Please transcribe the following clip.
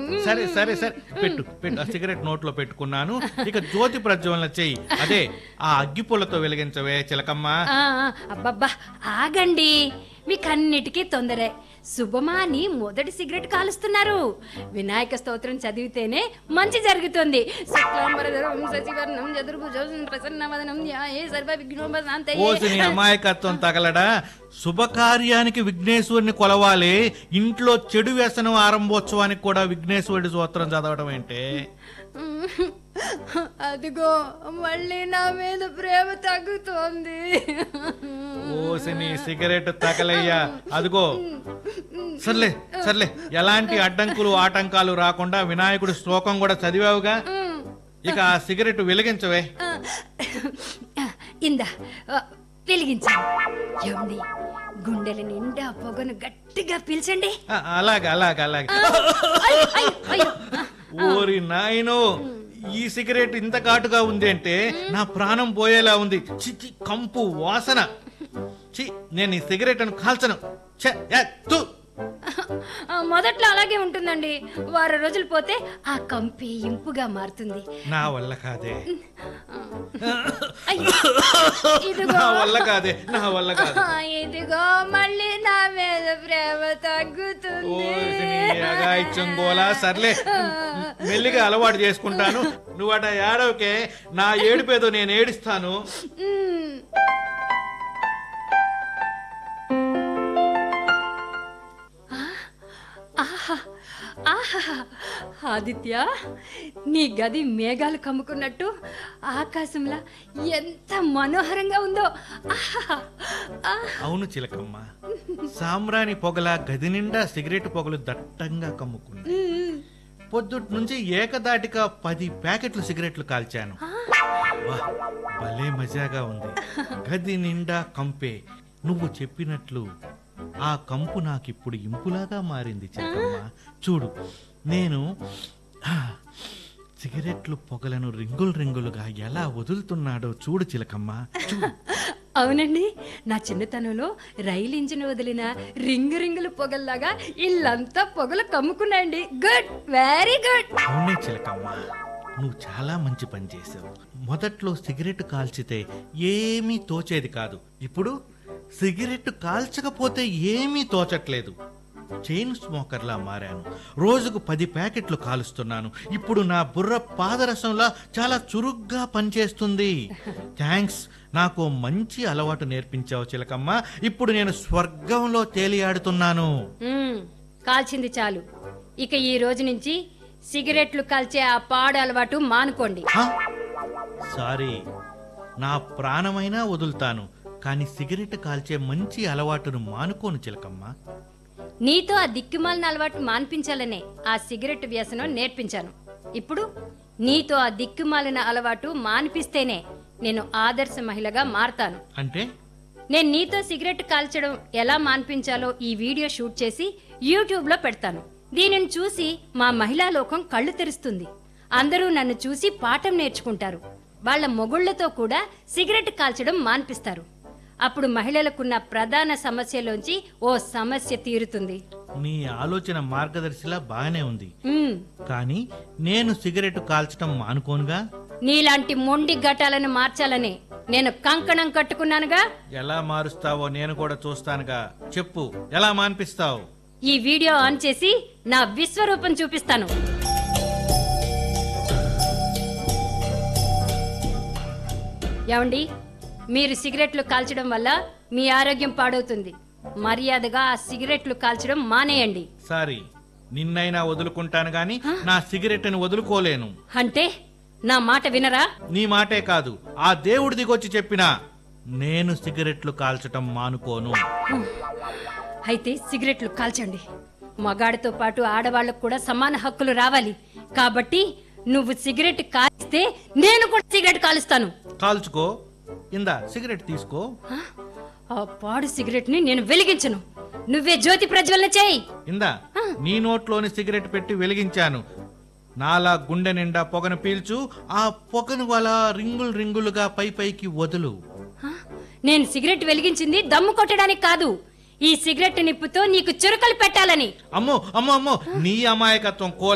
సరే సరే సరే పెట్టు పెట్టు ఆ సిగరెట్ నోట్లో పెట్టుకున్నాను ఇక జ్యోతి ప్రజ్వలన చెయ్యి అదే ఆ అగ్గిపుల్లతో వెలిగించవే చిలకమ్మ ఆ, ఆ, అబ్బబ్బా ఆగండి మీకన్నిటికీ తొందరే శుభమాని మొదటి సిగరెట్ కాలుస్తున్నారు వినాయక స్తోత్రం చదివితేనే మంచి జరుగుతుంది శుక్లాంబరధరం శశివర్ణం చతుర్భుజం ప్రసన్నవదనం ధ్యాయే సర్వ విఘ్నోపశాంతయే. ఓసిని అమాయకత్వం తగలడా శుభకార్యానికి విఘ్నేశ్వరుని కొలవాలి ఇంట్లో చెడు వ్యసనం ఆరంభోత్సవానికి కూడా విఘ్నేశ్వరుడి సూత్రం చదవడం ఏంటే అదిగో మళ్ళీ నా మీద ప్రేమ తగ్గుతోంది ఓసిని సిగరెట్ తగలయ్యా అదిగో సర్లే సర్లే ఎలాంటి అడ్డంకులు ఆటంకాలు రాకుండా వినాయకుడి శ్లోకం కూడా చదివావుగా ఇక ఆ సిగరెట్ వెలిగించవే ఇందా ఆ, వెలిగించండి ఏమండి గుండెల నిండా పొగను గట్టిగా పీల్చండి ఆ, అలాగే అలాగే అలాగే అయ్యో, అయ్యో, అయ్యో. ఓరి నాయనో ఈ సిగరెట్ ఇంత ఘాటుగా ఉంది అంటే నా ప్రాణం పోయేలా ఉంది చి చి, కంపు వాసన చి నేను ఈ సిగరెట్ అని కాల్చను ఛ, యా, తు. ఆ, మొదట్లో అలాగే ఉంటుందండి వారం రోజులు పోతే ఆ కంపి ఇంపుగా మారుతుంది నా వల్ల కాదే అయ్యో, ఇదిగో నా వల్ల కాదే నా వల్ల కాదు ఆ, ఇదిగో మళ్ళీ నా మీద ప్రేమ తగ్గుతుంది ఓరిని అగాయిత్యం గోలా సర్లే మెల్లిగా అలవాటు చేసుకుంటాను నువ్వు అట ఏడవకే నా ఏడుపేదో నేను ఏడిస్తాను మ్మ్. ఆహా ఆహా ఆదిత్య నీ గది మేఘాలు కమ్ముకున్నట్టు ఆకాశంలా ఎంత మనోహరంగా ఉందో ఆహా ఆహా. అవును చిలకమ్మ సాంబ్రాణి పొగల గది నిండా సిగరెట్ పొగలు దట్టంగా కమ్ముకుంది మ్మ్. పొద్దుటి నుంచి ఏకదాటిగా పది ప్యాకెట్లు సిగరెట్లు కాల్చాను వా, భలే మజాగా ఉంది గది నిండా కంపే నువ్వు చెప్పినట్లు ఆ కంపు నాకిప్పుడు ఇంపులాగా మారింది చిలకమ్మ చూడు నేను ఆ, సిగరెట్లు పొగలను రింగులు రింగులుగా ఎలా వదులుతున్నాడో చూడు చిలకమ్మ చూడు అవునండి నా చిన్నతనంలో రైలు ఇంజిన్ వదిలిన రింగు రింగులు పొగల్లాగా ఇల్లంతా పొగలు కమ్ముకున్నాయండి గుడ్ వెరీ గుడ్ అవునే చిలకమ్మ నువ్వు చాలా మంచి పని చేసావు మొదట్లో సిగరెట్ కాల్చితే ఏమీ తోచేది కాదు ఇప్పుడు సిగరెట్ కాల్చకపోతే ఏమీ తోచట్లేదు చైన్ స్మోకర్లా మారాను రోజుకు పది ప్యాకెట్లు కాలుస్తున్నాను ఇప్పుడు నా బుర్ర పాదరసంలా చాలా చురుగ్గా పనిచేస్తుంది థ్యాంక్స్ నాకు ఓ మంచి అలవాటు నేర్పించావు చిలకమ్మ ఇప్పుడు నేను స్వర్గంలో తేలియాడుతున్నాను మ్మ్. కాల్చింది చాలు ఇక ఈ రోజు నుంచి సిగరెట్లు కాల్చే ఆ పాడు అలవాటు మానుకోండి హ? సారీ నా ప్రాణమైనా వదులుతాను కానీ సిగరెట్ కాల్చే మంచి అలవాటును మానుకోను చిలకమ్మ నీతో ఆ దిక్కుమాలిన అలవాటు మాన్పించాలనే ఆ సిగరెట్ వ్యసనం నేర్పించాను ఇప్పుడు నీతో ఆ దిక్కుమాలిన అలవాటు మాన్పిస్తేనే నేను ఆదర్శ మహిళగా మారతాను అంటే నేను నీతో సిగరెట్ కాల్చడం ఎలా మాన్పించాలో ఈ వీడియో షూట్ చేసి యూట్యూబ్లో పెడతాను దీనిని చూసి మా మహిళా లోకం కళ్ళు తెరుస్తుంది అందరూ నన్ను చూసి పాఠం నేర్చుకుంటారు వాళ్ళ మొగుళ్లతో కూడా సిగరెట్ కాల్చడం మాన్పిస్తారు అప్పుడు మహిళలకున్న ప్రధాన సమస్యలోంచి ఓ సమస్య తీరుతుంది నీ ఆలోచన మార్గదర్శిలా బాగానే ఉంది ఉమ్, కానీ నేను సిగరెట్ కాల్చడం మానుకోనుగా నీలాంటి మొండి ఘటాలను మార్చాలని నేను కంకణం కట్టుకున్నానుగా ఎలా మారుస్తావో నేను కూడా చూస్తానుగా చెప్పు ఎలా మాన్పిస్తావు ఈ వీడియో ఆన్ చేసి నా విశ్వరూపం చూపిస్తాను ఏమండి మీరు సిగరెట్లు కాల్చడం వల్ల మీ ఆరోగ్యం పాడవుతుంది మర్యాదగా ఆ సిగరెట్లు కాల్చడం మానేయండి సారీ నిన్నైనా వదులుకుంటాను గాని నా సిగరెట్ని వదులుకోలేను అంటే నా మాట వినరా నీ మాటే కాదు ఆ దేవుడి దిగొచ్చి చెప్పినా నేను సిగరెట్లు కాల్చటం మానుకోను అయితే సిగరెట్లు కాల్చండి మగాడితో పాటు ఆడవాళ్ళకు కూడా సమాన హక్కులు రావాలి కాబట్టి నువ్వు సిగరెట్ కాల్స్తే నేను కూడా సిగరెట్ కాలుస్తాను కాల్చుకో ఇందా సిగరెట్ తీసుకో ఆ? ఆ పాడు సిగరెట్ ని నేను వెలిగించను నువ్వే జ్యోతి ప్రజ్వలన చేయి ఇందా నీ నోట్లోని సిగరెట్ పెట్టి వెలిగించాను నాలా గుండె నిండా పొగను పీల్చు ఆ పొగను అలా రింగులు రింగులుగా పై పైకి వదులు ఆ? నేను సిగరెట్ వెలిగించింది దమ్ము కొట్టడానికి కాదు ఈ సిగరెట్ నిప్పుతో నీకు చురకలు పెట్టాలని అమ్మో అమ్మో అమ్మో నీ అమాయకత్వం కో